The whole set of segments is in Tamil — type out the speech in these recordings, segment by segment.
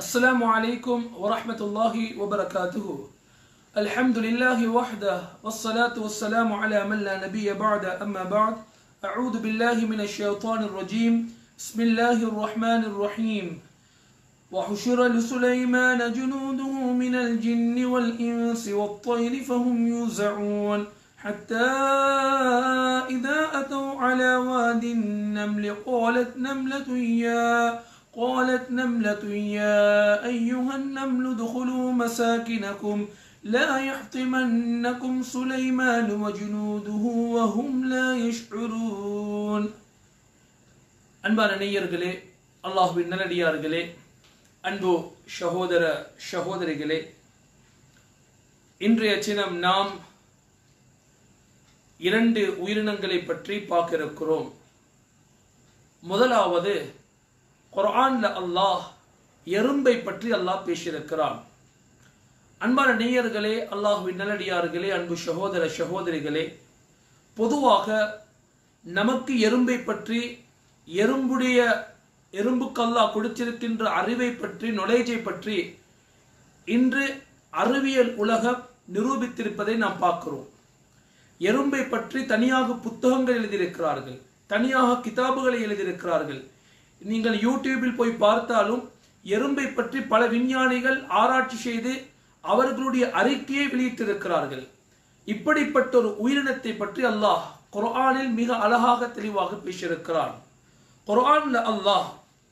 السلام عليكم ورحمة الله وبركاته الحمد لله وحده والصلاة والسلام على من لا نبي بعد أما بعد أعوذ بالله من الشيطان الرجيم بسم الله الرحمن الرحيم وحشر لسليمان جنوده من الجن والإنس والطير فهم يوزعون حتى إذا أتوا على واد النمل قالت نملة يا قالت نملة يا أيها النمل ادخلوا مساكنكم لا يحطمنكم سليمان وجنوده وهم لا يشعرون அன்பான நேயர்களே அல்லாஹுவின் நல்லடியார்களே அன்பு சகோதர சகோதரிகளே இன்றைய தினம் நாம் இரண்டு உயிரினங்களை பற்றி பார்க்க இருக்கிறோம் முதலாவது குர்ஆன்ல அல்லாஹ் எறும்பை பற்றி அல்லாஹ் பேசியிருக்கிறான் அன்பான நேயர்களே அல்லாஹுவின் நல்லடியார்களே அன்பு சகோதர சகோதரிகளே பொதுவாக நமக்கு எறும்பை பற்றி எறும்புடைய எறும்புக்கு அல்லாஹ் கொடுத்திருக்கின்ற அறிவை பற்றி நொலேஜை பற்றி இன்று அறிவியல் உலகம் நிரூபித்திருப்பதை நாம் பார்க்கிறோம் எறும்பை பற்றி தனியாக புத்தகங்கள் எழுதியிருக்கிறார்கள் தனியாக கிதாபுகளை எழுதியிருக்கிறார்கள் நீங்கள் யூடியூபில் போய் பார்த்தாலும் எறும்பை பற்றி பல விஞ்ஞானிகள் ஆராய்ச்சி செய்து அவர்களுடைய அறிக்கையை வெளியிட்டிருக்கிறார்கள் இப்படிப்பட்ட ஒரு உயிரினத்தை பற்றி அல்லாஹ் குர்ஆனில் மிக அழகாக தெளிவாக பேசியிருக்கிறான் குர்ஆன்ல அல்லாஹ்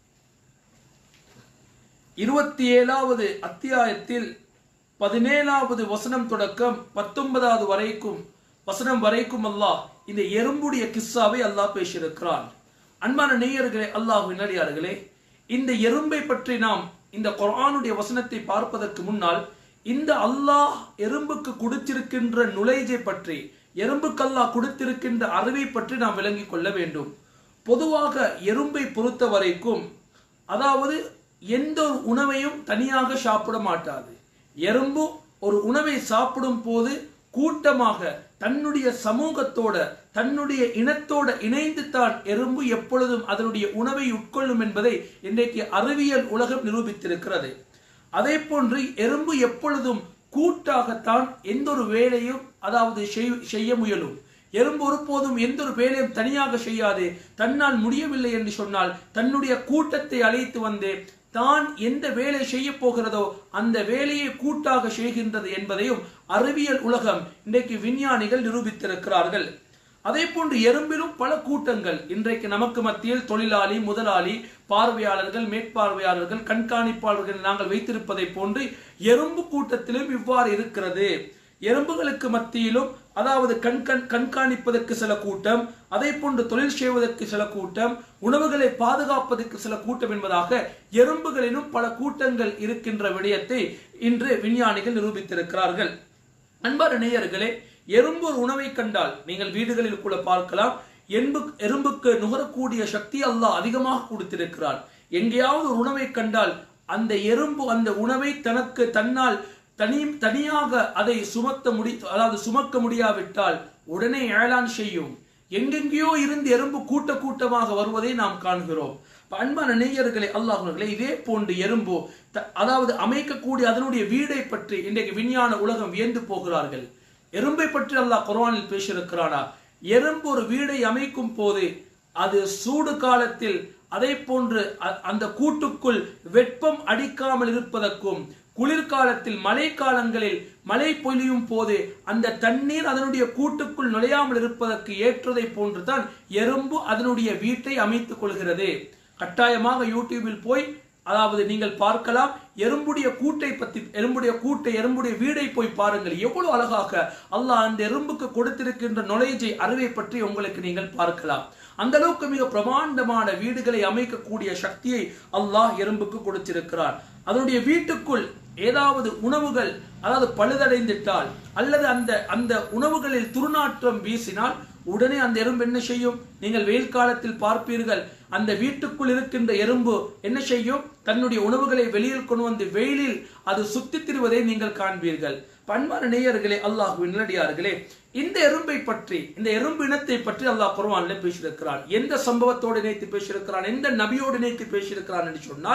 இருபத்தி ஏழாவது அத்தியாயத்தில் பதினேழாவது வசனம் தொடக்கம் பத்தொன்பதாவது வரைக்கும் வசனம் வரைக்கும் அல்லாஹ் இந்த எறும்புடைய கிஸ்ஸாவை அல்லாஹ் பேசியிருக்கிறான் அன்பான நேயர்களே அல்லாஹ் நல்லடியார்களே இந்த எறும்பை பற்றி நாம் இந்த குர்ஆனுடைய வசனத்தை பார்ப்பதற்கு முன்னால் இந்த அல்லாஹ் எறும்புக்கு கொடுத்திருக்கின்ற நுழைஜை பற்றி எறும்புக்கு அல்லாஹ் கொடுத்திருக்கின்ற அறிவை பற்றி நாம் விளங்கிக் கொள்ள வேண்டும் பொதுவாக எறும்பை பொறுத்த வரைக்கும் அதாவது எந்த ஒரு உணவையும் தனியாக சாப்பிட மாட்டாது எறும்பு ஒரு உணவை சாப்பிடும் போது கூட்டமாக தன்னுடைய சமூகத்தோட தன்னுடைய இனத்தோட இணைந்து தான் எறும்பு எப்பொழுதும் அதனுடைய உணவை உட்கொள்ளும் என்பதை இன்றைக்கு அறிவியல் உலகம் நிரூபித்திருக்கிறது அதே போன்று எறும்பு எப்பொழுதும் கூட்டாகத்தான் எந்த ஒரு வேலையும் அதாவது செய்ய முயலும் எறும்பு ஒருபோதும் எந்த ஒரு வேலையும் தனியாக செய்யாது தன்னால் முடியவில்லை என்று சொன்னால் தன்னுடைய கூட்டத்தை அழைத்து வந்து தான் எந்த வேலை செய்ய போகிறதோ அந்த வேலையை கூட்டாக செய்கின்றது என்பதையும் அறிவியல் உலகம் இன்றைக்கு விஞ்ஞானிகள் நிரூபித்திருக்கிறார்கள் அதே போன்று எறும்பிலும் பல கூட்டங்கள் இன்றைக்கு நமக்கு மத்தியில் தொழிலாளி முதலாளி பார்வையாளர்கள் மேற்பார்வையாளர்கள் கண்காணிப்பாளர்கள் நாங்கள் வைத்திருப்பதை போன்று எறும்பு கூட்டத்திலும் இவ்வாறு இருக்கிறது எறும்புகளுக்கு மத்தியிலும் அதாவது கண்கண் கண்காணிப்பதற்கு சில கூட்டம் அதே போன்று தொழில் செய்வதற்கு சில கூட்டம் உணவுகளை பாதுகாப்பதற்கு சில கூட்டம் என்பதாக எறும்புகளிலும் பல கூட்டங்கள் இருக்கின்ற விடயத்தை இன்று விஞ்ஞானிகள் நிரூபித்திருக்கிறார்கள் அன்பான நேயர்களே எறும்பு ஒரு உணவை கண்டால் நீங்கள் வீடுகளில் கூட பார்க்கலாம் எறும்பு எறும்புக்கு நுகரக்கூடிய சக்தி அல்லாஹ் அதிகமாக கொடுத்திருக்கிறார் எங்கேயாவது ஒரு உணவை கண்டால் அந்த எறும்பு அந்த உணவை தனக்கு தன்னால் தனி தனியாக அதை சுமத்த முடி அதாவது சுமக்க முடியாவிட்டால் உடனே ஏழான் செய்யும் எங்கெங்கேயோ இருந்து எறும்பு கூட்ட கூட்டமாக வருவதை நாம் காண்கிறோம் அன்பான நேயர்களே அல்லாஹர்களே இதே போன்று எறும்பு அதாவது அமைக்கக்கூடிய அதனுடைய வீடை பற்றி இன்றைக்கு விஞ்ஞான உலகம் வியந்து போகிறார்கள் எறும்பை பற்றி அல்லாஹ் குர்ஆனில் பேசியிருக்கிறானா எறும்பு ஒரு வீடை அமைக்கும் போது அது சூடு காலத்தில் அதே போன்று அந்த கூட்டுக்குள் வெப்பம் அடிக்காமல் இருப்பதற்கும் குளிர்காலத்தில் மழை காலங்களில் மழை பொழியும் போது அந்த தண்ணீர் அதனுடைய கூட்டுக்குள் நுழையாமல் இருப்பதற்கு ஏற்றதை போன்றுதான் எறும்பு அதனுடைய வீட்டை அமைத்துக் கொள்கிறது கட்டாயமாக யூடியூபில் போய் அதாவது நீங்கள் பார்க்கலாம் எறும்புடைய கூட்டை பத்தி எறும்புடைய கூட்டை எறும்புடைய வீடை போய் பாருங்கள் எவ்வளவு அழகாக அல்லாஹ் அந்த எறும்புக்கு கொடுத்திருக்கின்ற நுழைஜை அறிவை பற்றி உங்களுக்கு நீங்கள் பார்க்கலாம் அந்த அளவுக்கு மிக பிரமாண்டமான வீடுகளை அமைக்கக்கூடிய சக்தியை அல்லாஹ் எறும்புக்கு கொடுத்திருக்கிறார் அதனுடைய வீட்டுக்குள் ஏதாவது உணவுகள் அதாவது பழுதடைந்துட்டால் அல்லது அந்த அந்த உணவுகளில் துர்நாற்றம் வீசினால் உடனே அந்த எறும்பு என்ன செய்யும் நீங்கள் வெயில் காலத்தில் பார்ப்பீர்கள் அந்த வீட்டுக்குள் இருக்கின்ற எறும்பு என்ன செய்யும் தன்னுடைய உணவுகளை வெளியில் கொண்டு வந்து வெயிலில் அது சுத்தி திரிவதை நீங்கள் காண்பீர்கள் பண்பான நேயர்களே அல்லாஹுவின் நிலடியார்களே இந்த எறும்பை பற்றி இந்த எறும்பு இனத்தை பற்றி அல்லாஹ் குர்ஆன்ல பேசியிருக்கிறான் எந்த சம்பவத்தோடு இணைத்து பேசியிருக்கிறான் எந்த நபியோடு இணைத்து பேசியிருக்கிறான் என்று சொன்னால்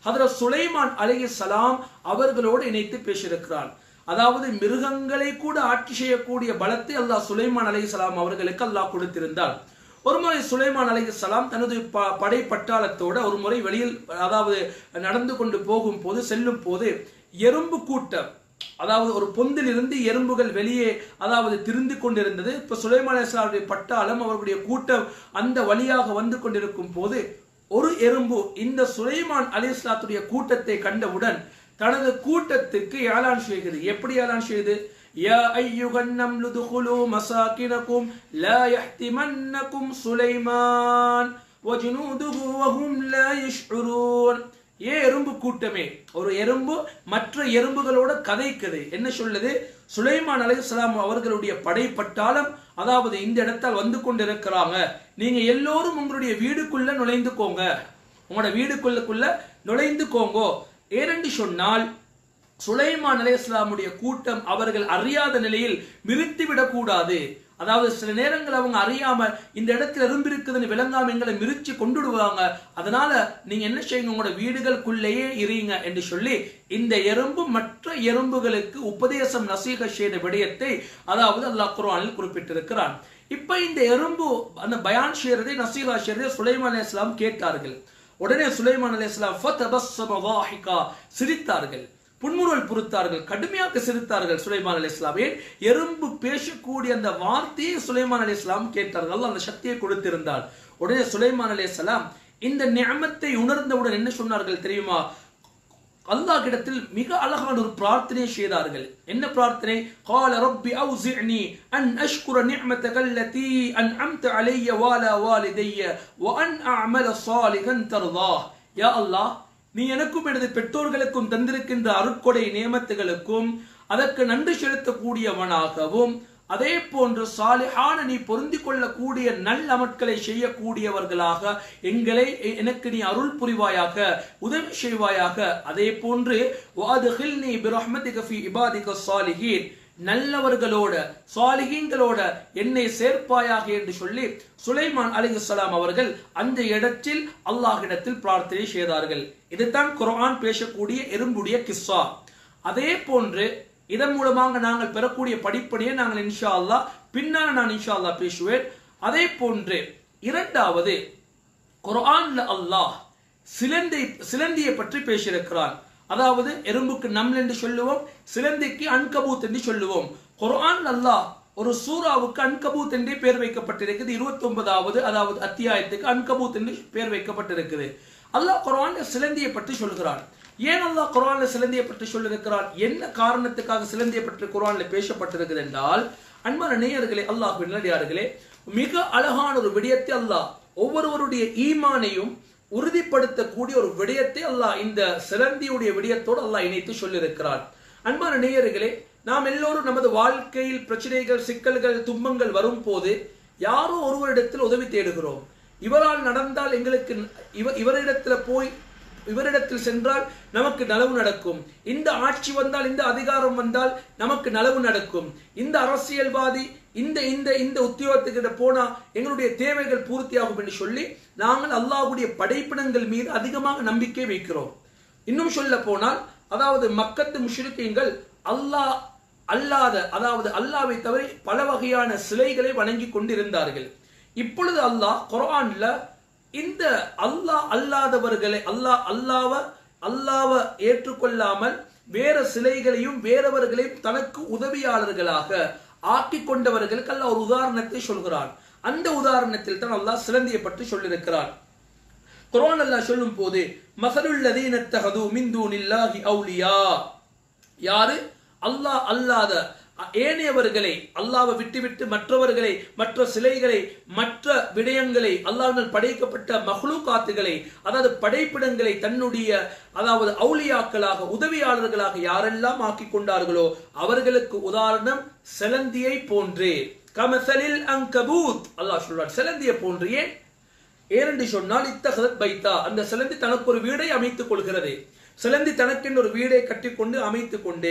ஹதரத் சுலைமான் அலைஹிஸ்ஸலாம் அவர்களோடு இணைத்து பேசியிருக்கிறான் அதாவது மிருகங்களை கூட ஆட்சி செய்யக்கூடிய பலத்தை அல்லாஹ் சுலைமான் அலைஹிஸ்ஸலாம் அவர்களுக்கு அல்லாஹ் கொடுத்திருந்தார் ஒருமுறை சுலைமான் அலைஹிஸ்ஸலாம் தனது ப- படை பட்டாளத்தோட ஒரு முறை வெளியில் அதாவது நடந்து கொண்டு போகும் போது செல்லும் போது எறும்பு கூட்டம் அதாவது ஒரு பொந்தில் இருந்து எறும்புகள் வெளியே அதாவது திரிந்து கொண்டிருந்தது இப்ப சுலைமான் அலைஹிஸ்ஸலாமுடைய பட்டாளம் அவர்களுடைய கூட்டம் அந்த வழியாக வந்து கொண்டிருக்கும் போது ஒரு எறும்பு இந்த சுலைமான் அலிஸ்லாத்துடைய கூட்டத்தை கண்டவுடன் தனது கூட்டத்துக்கு ஏலான் செய்கிறது எப்படி ஏலான் செய்யுது يا أيها النمل ادخلوا مساكنكم لا يحتمنكم سليمان وجنوده وهم لا يشعرون ஏ எறும்பு கூட்டமே ஒரு எறும்பு மற்ற எறும்புகளோட கதைக்குது என்ன சொல்லுது சுலைமான் அலைஹிஸ்ஸலாம் அவர்களுடைய படை பட்டாளம் அதாவது இந்த இடத்தால் வந்து கொண்டிருக்கிறாங்க நீங்க எல்லோரும் உங்களுடைய வீடுக்குள்ள நுழைந்துக்கோங்க உங்களோட வீடுக்குள்ளக்குள்ள நுழைந்துக்கோங்கோ ஏனென்று சொன்னால் சுலைமான் அலைஹிஸ்ஸலாமுடைய கூட்டம் அவர்கள் அறியாத நிலையில் மிருத்திவிடக் கூடாது அதாவது சில நேரங்கள் அவங்க அறியாம இந்த இடத்துல எறும்பு இருக்குதுன்னு விளங்காம எங்களை மிரிச்சு கொண்டுடுவாங்க அதனால நீங்க என்ன செய்யுங்க உங்களோட வீடுகளுக்குள்ளேயே இருங்க என்று சொல்லி இந்த எறும்பு மற்ற எறும்புகளுக்கு உபதேசம் நசீக செய்த விடயத்தை அதாவது அல்லாஹ் குர்ஆனில் குறிப்பிட்டிருக்கிறான் இப்ப இந்த எறும்பு அந்த பயான் செய்யறதை நசீகா செய்யறதை சுலைமான் அலைஹிஸ்ஸலாம் கேட்டார்கள் உடனே சுலைமான் அலைஹிஸ்ஸலாம் ஃபதபஸ்ஸம வாஹிகா சிரித்தார்கள் புன்முறுவல் பொறுத்தார்கள் கடுமையாக சிரித்தார்கள் சுலைமான் அலைஹிஸ்ஸலாம் ஏன் எறும்பு பேசக்கூடிய அந்த வார்த்தையை சுலைமான் அலைஹிஸ்ஸலாம் கேட்டார்கள் அல்லாஹ் அந்த சக்தியை கொடுத்திருந்தார் உடனே சுலைமான் அலைஹிஸ்ஸலாம் இந்த நியமத்தை உணர்ந்தவுடன் என்ன சொன்னார்கள் தெரியுமா அல்லாஹ் இடத்தில் மிக அழகான ஒரு பிரார்த்தனை செய்தார்கள் என்ன பிரார்த்தனை قال رب اوزعني ان اشكر نعمتك التي انعمت علي وعلى والدي وان اعمل صالحا ترضاه யா அல்லாஹ் நீ எனக்கும் எனது பெற்றோர்களுக்கும் தந்திருக்கின்ற அருட்கொடை நியமத்துகளுக்கும் அதற்கு நன்றி செலுத்தக்கூடியவனாகவும் அதே போன்று சாலிஹான நீ பொருந்தி கொள்ளக்கூடிய நல் அமட்களை செய்யக்கூடியவர்களாக எங்களை எ- எனக்கு நீ அருள் புரிவாயாக உதவி செய்வாயாக அதே போன்று வாதுகில்னி பிரஹ்மதிக ஃபி இபாதிக சாலிஹீன் நல்லவர்களோட சாலிகீன்களோட என்னை சேர்ப்பாயாக என்று சொல்லி சுலைமான் அலிகுசலாம் அவர்கள் அந்த இடத்தில் அல்லாஹ்விடத்தில் பிரார்த்தனை செய்தார்கள் இதுதான் குர்ஆன் பேசக்கூடிய எறும்புடைய கிஸ்ஸா அதே போன்று இதன் மூலமாக நாங்கள் பெறக்கூடிய படிப்படியை நாங்கள் இன்ஷா அல்லாஹ் பின்னால் நான் இன்ஷா அல்லாஹ் பேசுவேன் அதே போன்று இரண்டாவது குர்ஆன்ல அல்லாஹ் சிலந்தை சிலந்தியை பற்றி பேசியிருக்கிறான் அதாவது எறும்புக்கு நம்ல் என்று சொல்லுவோம் சிலந்திக்கு அன்கபூத் என்று சொல்லுவோம் குர்ஆன் அல்லாஹ் ஒரு சூறாவுக்கு அன்கபூத் என்றே பேர் வைக்கப்பட்டிருக்குது இருபத்தி ஒன்பதாவது அதாவது அத்தியாயத்துக்கு அன்கபூத் என்று பேர் வைக்கப்பட்டிருக்குது அல்லாஹ் குர்ஆன்ல சிலந்தியை பற்றி சொல்கிறான் ஏன் அல்லாஹ் குர்ஆன்ல சிலந்தியை பற்றி சொல்லியிருக்கிறான் என்ன காரணத்துக்காக சிலந்தியை பற்றி குர்ஆன்ல பேசப்பட்டிருக்குது என்றால் அன்பான நேயர்களே அல்லாஹ் நல்லடியார்களே மிக அழகான ஒரு விடயத்தை அல்லாஹ் ஒவ்வொருவருடைய ஈமானையும் உறுதிப்படுத்தக்கூடிய ஒரு விடயத்தை அல்லாஹ் இந்த சிலந்தியுடைய விடயத்தோடு அல்லாஹ் இணைத்து சொல்லியிருக்கிறான் அன்பான நேயர்களே நாம் எல்லோரும் நமது வாழ்க்கையில் பிரச்சனைகள் சிக்கல்கள் துன்பங்கள் வரும் போது யாரோ ஒருவரிடத்தில் உதவி தேடுகிறோம் இவரால் நடந்தால் எங்களுக்கு இவ இவரிடத்துல போய் இவரிடத்தில் சென்றால் நமக்கு நலவு நடக்கும் இந்த ஆட்சி வந்தால் இந்த அதிகாரம் வந்தால் நமக்கு நலவு நடக்கும் இந்த அரசியல்வாதி இந்த இந்த இந்த உத்தியோகத்துக்கிட்ட போனா எங்களுடைய தேவைகள் பூர்த்தியாகும் என்று சொல்லி நாங்கள் அல்லாஹ்வுடைய படைப்பினங்கள் மீது அதிகமாக நம்பிக்கை வைக்கிறோம் இன்னும் சொல்ல போனால் அதாவது மக்கத்து முஷ்ரிக்கீங்கள் அல்லாஹ் அல்லாத அதாவது அல்லாவை தவிர பல வகையான சிலைகளை வணங்கி கொண்டிருந்தார்கள் இப்பொழுது அல்லாஹ் குர்ஆன்ல இந்த அல்லாஹ் அல்லாதவர்களை அல்லாஹ் அல்லாவ அல்லாவ ஏற்றுக்கொள்ளாமல் வேற சிலைகளையும் வேறவர்களையும் தனக்கு உதவியாளர்களாக ஆக்கி கொண்டவர்களுக்கு அல்லாஹ் ஒரு உதாரணத்தை சொல்கிறான் அந்த உதாரணத்தில் தான் அல்லாஹ் சிலந்தியை பற்றி சொல்லியிருக்கிறான் குர்ஆன் அல்லாஹ் சொல்லும் போது மசலுல்லதீன தஹது மின் தூனில்லாஹி அவுலியா யாரு அல்லாஹ் அல்லாத ஏனையவர்களை அல்லாவை விட்டுவிட்டு மற்றவர்களை மற்ற சிலைகளை மற்ற விடயங்களை அல்லாஹ்வினால் படைக்கப்பட்ட மஹ்லூகாத்துகளை அதாவது படைப்பிடங்களை தன்னுடைய அதாவது அவுலியாக்களாக உதவியாளர்களாக யாரெல்லாம் ஆக்கி கொண்டார்களோ அவர்களுக்கு உதாரணம் செலந்தியை போன்றே கமசலில் அங்கபூத் அல்லாஹ் சொல்றார் செலந்தியை போன்று ஏன் ஏனென்று சொன்னால் இத்தகதத் பைத்தா அந்த சிலந்தி தனக்கு ஒரு வீடை அமைத்துக் கொள்கிறது சிலந்தி தனக்கென்று ஒரு வீடை கட்டிக்கொண்டு அமைத்துக் கொண்டு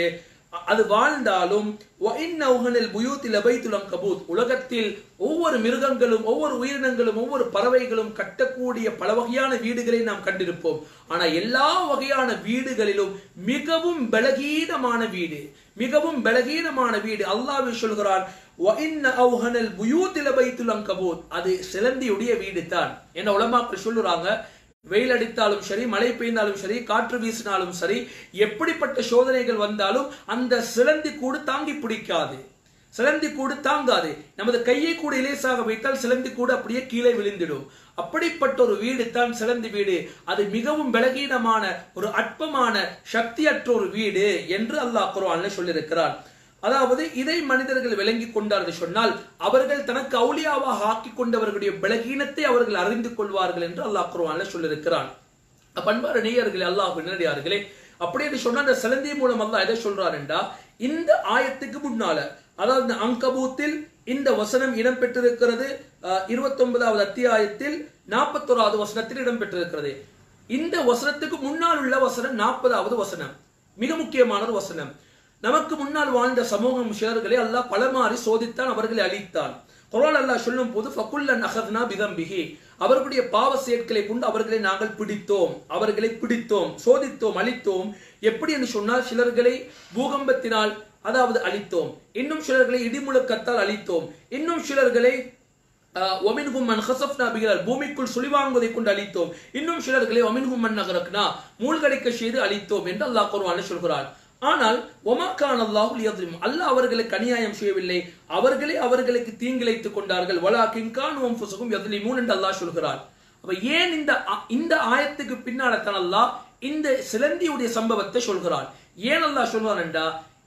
அ- அது வாழ்ந்தாலும் وَإِنَّ أَوْهَنَ الْبُيُوتِ لَبَيْتُ الْعَنْكَبُوتِ உலகத்தில் ஒவ்வொரு மிருகங்களும் ஒவ்வொரு உயிரினங்களும் ஒவ்வொரு பறவைகளும் கட்டக்கூடிய பல வகையான வீடுகளை நாம் கண்டிருப்போம் ஆனா எல்லா வகையான வீடுகளிலும் மிகவும் பலகீனமான வீடு மிகவும் பலகீனமான வீடு அல்லாஹ்வே சொல்கிறான் وَإِنَّ أَوْهَنَ الْبُيُوتِ لَبَيْتُ الْعَنْكَبُوتِ அது சிலந்தியுடைய வீடு தான் என்ன உலமாக்கள் சொல்லுறாங்க வெயில் அடித்தாலும் சரி மழை பெய்ந்தாலும் சரி காற்று வீசினாலும் சரி எப்படிப்பட்ட சோதனைகள் வந்தாலும் அந்த சிலந்தி கூடு தாங்கி பிடிக்காது சிலந்தி கூடு தாங்காது நமது கையை கூட இலேசாக வைத்தால் சிலந்தி கூடு அப்படியே கீழே விழுந்திடும் அப்படிப்பட்ட ஒரு வீடு தான் சிலந்தி வீடு அது மிகவும் பலகீனமான ஒரு அற்பமான சக்தியற்ற ஒரு வீடு என்று அல்லாஹ் குர்ஆன்ல சொல்லியிருக்கிறான் அதாவது இதை மனிதர்கள் விளங்கி கொண்டார்கள் சொன்னால் அவர்கள் தனக்கு அவுலியாவாக ஆக்கிக் கொண்டவர்களுடைய பலகீனத்தை அவர்கள் அறிந்து கொள்வார்கள் என்று அல்லாஹ் குர்ஆன்ல சொல்லியிருக்கிறான் அப்ப அன்பார நேயர்களே அல்லாஹ் நேரடியார்களே அப்படி என்று சொன்னா அந்த சிலந்தி மூலம் அல்லாஹ் எதை சொல்றார் என்றா இந்த ஆயத்துக்கு முன்னால அதாவது இந்த அங்கபூத்தில் இந்த வசனம் இடம்பெற்றிருக்கிறது இருபத்தி ஒன்பதாவது அத்தியாயத்தில் நாற்பத்தோராவது வசனத்தில் இடம்பெற்றிருக்கிறது இந்த வசனத்துக்கு முன்னால் உள்ள வசனம் நாற்பதாவது வசனம் மிக முக்கியமான ஒரு வசனம் நமக்கு முன்னால் வாழ்ந்த சமூகம் ஷேர்களை அல்லாஹ் பலமாறி சோதித்தான் அவர்களை அழித்தான் குர்ஆன் அல்லாஹ் சொல்லும் போது ஃபகுல்லன் அகத்னா பிதம்பிஹி அவர்களுடைய பாவ செயற்களை கொண்டு அவர்களை நாங்கள் பிடித்தோம் அவர்களை பிடித்தோம் சோதித்தோம் அழித்தோம் எப்படி என்று சொன்னால் சிலர்களை பூகம்பத்தினால் அதாவது அழித்தோம் இன்னும் சிலர்களை இடிமுழக்கத்தால் அழித்தோம் இன்னும் சிலர்களை ஒமின்ஹும் மன் ஹசப்னா பிகிறார் பூமிக்குள் சுழிவாங்குவதை கொண்டு அழித்தோம் இன்னும் சிலர்களை ஒமின்ஹும் மன் நகரக்னா மூழ்கடிக்க செய்து அழித்தோம் என்று அல்லாஹ் குர்ஆனில் சொல்கிறார் ஆனால் ஒமாக்கான் அல்லாஹ் லியத்லிம் அல்லாஹ் அவர்களுக்கு அநியாயம் செய்யவில்லை அவர்களே அவர்களுக்கு தீங்கிழைத்துக் கொண்டார்கள் வலா கின்கான் வம்ஃபுசுகும் யத்லிமூன் என்று அல்லாஹ் சொல்கிறார் அப்ப ஏன் இந்த ஆ- இந்த ஆயத்துக்கு பின்னால தான் அல்லாஹ் இந்த சிலந்தியுடைய சம்பவத்தை சொல்கிறார் ஏன் அல்லாஹ் சொல்வார் என்றா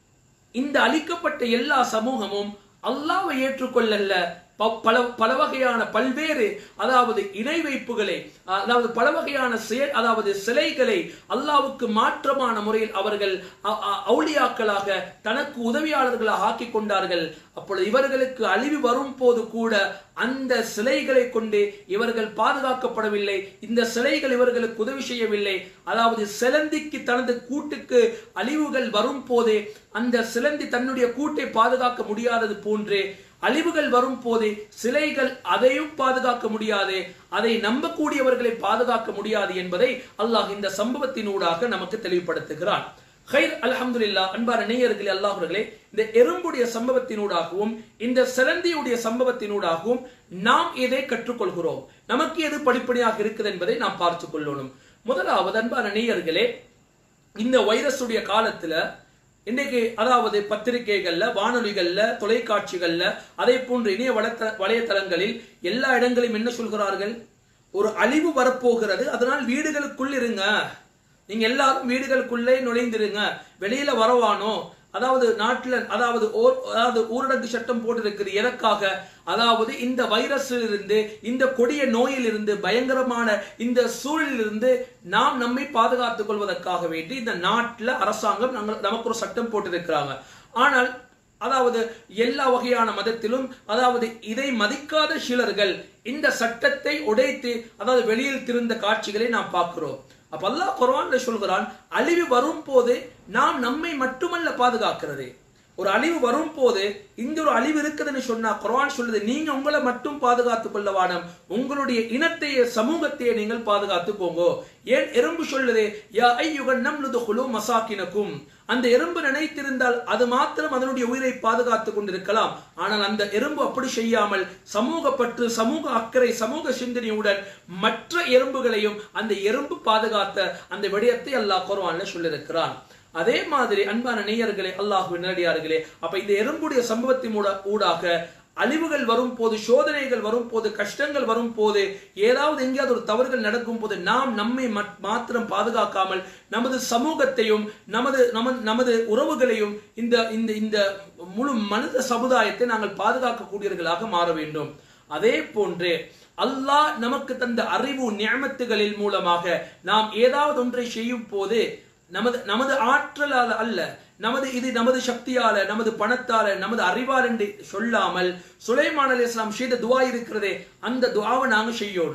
இந்த அழிக்கப்பட்ட எல்லா சமூகமும் அல்லாஹ்வை ஏற்றுக்கொள்ளல்ல ப- பல பல வகையான பல்வேறு அதாவது இணை வைப்புகளை அதாவது பல வகையான செயல் அதாவது சிலைகளை அல்லாஹ்வுக்கு மாற்றமான முறையில் அவர்கள் அ- அ- அவுலியாக்களாக தனக்கு உதவியாளர்களாக ஆக்கிக் கொண்டார்கள் அப்பொழுது இவர்களுக்கு அழிவு வரும் போது கூட அந்த சிலைகளை கொண்டு இவர்கள் பாதுகாக்கப்படவில்லை இந்த சிலைகள் இவர்களுக்கு உதவி செய்யவில்லை அதாவது சிலந்திக்கு தனது கூட்டுக்கு அழிவுகள் வரும் போதே அந்த சிலந்தி தன்னுடைய கூட்டை பாதுகாக்க முடியாதது போன்றே அழிவுகள் வரும் போதே சிலைகள் அதையும் பாதுகாக்க முடியாது அதை நம்பக்கூடியவர்களை பாதுகாக்க முடியாது என்பதை அல்லாஹ் இந்த சம்பவத்தினூடாக நமக்கு தெளிவுபடுத்துகிறான் ஹைர் அல்ஹம்துலில்லாஹ் அன்பான நேயர்களே அல்லாஹ்வர்களே இந்த எறும்புடைய சம்பவத்தினூடாகவும் இந்த சிலந்தியுடைய சம்பவத்தினூடாகவும் நாம் எதை கற்றுக்கொள்கிறோம் நமக்கு எது படிப்படியாக இருக்குது என்பதை நாம் பார்த்துக் கொள்ளணும் முதலாவது அன்பான நேயர்களே இந்த வைரஸுடைய காலத்துல இன்னைக்கு அதாவது பத்திரிகைகள்ல வானொலிகள்ல தொலைக்காட்சிகள்ல அதே போன்று இணைய வலைத்த வலைத்தளங்களில் எல்லா இடங்களிலும் என்ன சொல்கிறார்கள் ஒரு அழிவு வரப்போகிறது அதனால் வீடுகளுக்குள் இருங்க நீங்க எல்லாரும் வீடுகளுக்குள்ளே நுழைந்திருங்க வெளியில வரவானோ அதாவது நாட்டுல அதாவது ஓர் அதாவது ஊரடங்கு சட்டம் போட்டிருக்கிறது எதற்காக அதாவது இந்த வைரஸில் இருந்து இந்த கொடிய நோயில் இருந்து பயங்கரமான இந்த சூழலில் இருந்து நாம் நம்மை பாதுகாத்துக் கொள்வதற்காக வேண்டி இந்த நாட்டுல அரசாங்கம் நாங்கள் நமக்கு ஒரு சட்டம் போட்டிருக்கிறாங்க ஆனால் அதாவது எல்லா வகையான மதத்திலும் அதாவது இதை மதிக்காத சிலர்கள் இந்த சட்டத்தை உடைத்து அதாவது வெளியில் திருந்த காட்சிகளை நாம் பார்க்கிறோம் அப்ப அல்லாஹ் குர்ஆன்ல சொல்கிறான் அழிவு வரும் போது நாம் நம்மை மட்டுமல்ல பாதுகாக்கிறது ஒரு அழிவு வரும் போது இங்க ஒரு அழிவு இருக்குதுன்னு சொன்னா குர்ஆன் சொல்லுது நீங்க உங்களை மட்டும் பாதுகாத்துக் கொள்ள வாடம் உங்களுடைய இனத்தையே சமூகத்தையே நீங்கள் பாதுகாத்துக்கோங்க ஏன் எறும்பு சொல்லுது யா ஐயுகன் நம்லுதுகுலு மசாக்கினக்கும் அந்த எறும்பு நினைத்திருந்தால் அது மாத்திரம் அதனுடைய உயிரை பாதுகாத்துக் கொண்டிருக்கலாம் ஆனால் அந்த எறும்பு அப்படி செய்யாமல் சமூக பற்று சமூக அக்கறை சமூக சிந்தனையுடன் மற்ற எறும்புகளையும் அந்த எறும்பு பாதுகாத்த அந்த விடயத்தை அல்லாஹ் குர்ஆன்ல சொல்லியிருக்கிறான் அதே மாதிரி அன்பான நேயர்களே அல்லாஹுவின் நேரடியார்களே அப்ப இந்த எறும்புடைய சம்பவத்தின் ஊடா- ஊடாக அழிவுகள் வரும் போது சோதனைகள் வரும் போது கஷ்டங்கள் வரும் போது ஏதாவது எங்கேயாவது ஒரு தவறுகள் நடக்கும் போது நாம் நம்மை மட்- மாத்திரம் பாதுகாக்காமல் நமது சமூகத்தையும் நமது நமது நமது உறவுகளையும் இந்த இந்த இந்த முழு மனித சமுதாயத்தை நாங்கள் பாதுகாக்கக்கூடியவர்களாக மாற வேண்டும் அதே போன்று அல்லாஹ் நமக்கு தந்த அறிவு நியமத்துகளின் மூலமாக நாம் ஏதாவது ஒன்றை செய்யும் போது நமது நமது ஆற்றலால அல்ல நமது இது நமது சக்தியால நமது பணத்தால நமது அறிவால் என்று சொல்லாமல் சுலைமான் அலி இஸ்லாம் செய்த துவா இருக்கிறதே அந்த துவாவை நாங்க செய்யணும்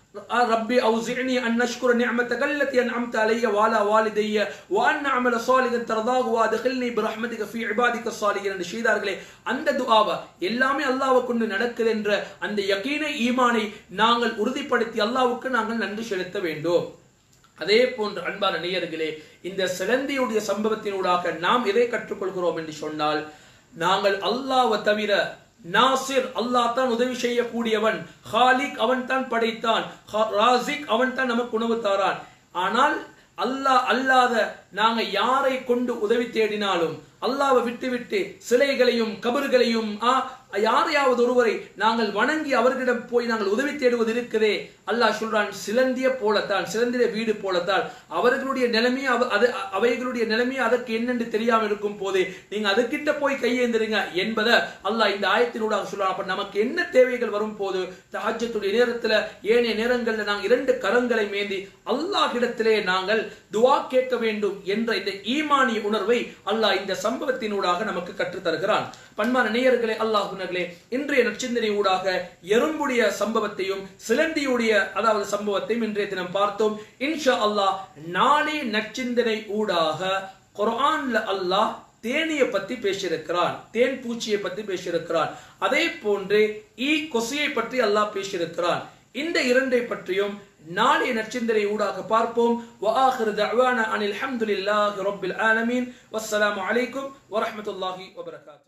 ربي أوزعني أن نشكر نعمتك التي أنعمت علي وعلى والدي وأن أعمل صالحا ترضاه وأدخلني برحمتك في عبادك الصالحين என்று செய்தார்களே அந்த துஆவை எல்லாமே அல்லாஹ்வை கொண்டு நடக்குது என்ற அந்த யகீனை ஈமானை நாங்கள் உறுதிப்படுத்தி அல்லாஹ்வுக்கு நாங்கள் நன்றி செலுத்த வேண்டும் அதே போன்று அன்பான நேயர்களே இந்த சிலந்தியுடைய சம்பவத்தினூடாக நாம் எதை கற்றுக்கொள்கிறோம் என்று சொன்னால் நாங்கள் அல்லாஹ்வை தவிர நாசிர் அல்லாஹ் தான் உதவி செய்யக்கூடியவன் ஹாலிக் அவன் தான் படைத்தான் ஹா- ராசிக் அவன் தான் நமக்கு உணவு தாரான் ஆனால் அல்லாஹ் அல்லாத நாங்க யாரை கொண்டு உதவி தேடினாலும் அல்லாஹ்வை விட்டுவிட்டு சிலைகளையும் கபர்களையும் ஆ, யாரையாவது ஒருவரை நாங்கள் வணங்கி அவர்களிடம் போய் நாங்கள் உதவி தேடுவது இருக்குதே அல்லாஹ் சொல்றான் சிலந்திய போலத்தான் சிலந்திய வீடு போலத்தான் அவர்களுடைய நிலைமை அவ- அது அவைகளுடைய நிலைமை அதற்கு என்னென்று தெரியாமல் இருக்கும் போது நீங்க அதுக்கிட்ட போய் கையேந்திருங்க என்பதை அல்லாஹ் இந்த ஆயத்தினூடாக சொல்றான் அப்ப நமக்கு என்ன தேவைகள் வரும் போது தஹஜ்ஜத்துடைய நேரத்துல ஏனைய நேரங்கள்ல நாங்கள் இரண்டு கரங்களை மேந்தி அல்லாஹ்விடத்திலே நாங்கள் துஆ கேட்க வேண்டும் என்ற இந்த ஈமானிய உணர்வை அல்லாஹ் இந்த சம்பவத்தினூடாக நமக்கு கற்றுத் தருகிறான் பண்பான நேயர்களே அல்லாஹுனர்களே இன்றைய நற்சிந்தனை ஊடாக எறும்புடைய சம்பவத்தையும் சிலந்தியுடைய அதாவது சம்பவத்தையும் இன்றைய தினம் பார்த்தோம் இன்ஷா அல்லாஹ் நாளை நற்சிந்தனை ஊடாக குர்ஆன்ல அல்லாஹ் தேனியை பத்தி பேசியிருக்கிறான் தேன் பூச்சியை பத்தி பேசியிருக்கிறான் அதே போன்று ஈ கொசியை பற்றி அல்லாஹ் பேசியிருக்கிறான் இந்த இரண்டை பற்றியும் நாளைய நற்சிந்தனை ஊடாக பார்ப்போம் وآخر دعوانا أن الحمد لله رب العالمين والسلام عليكم ورحمة الله وبركاته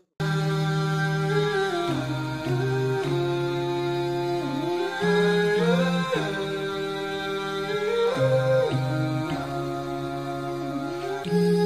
Thank you.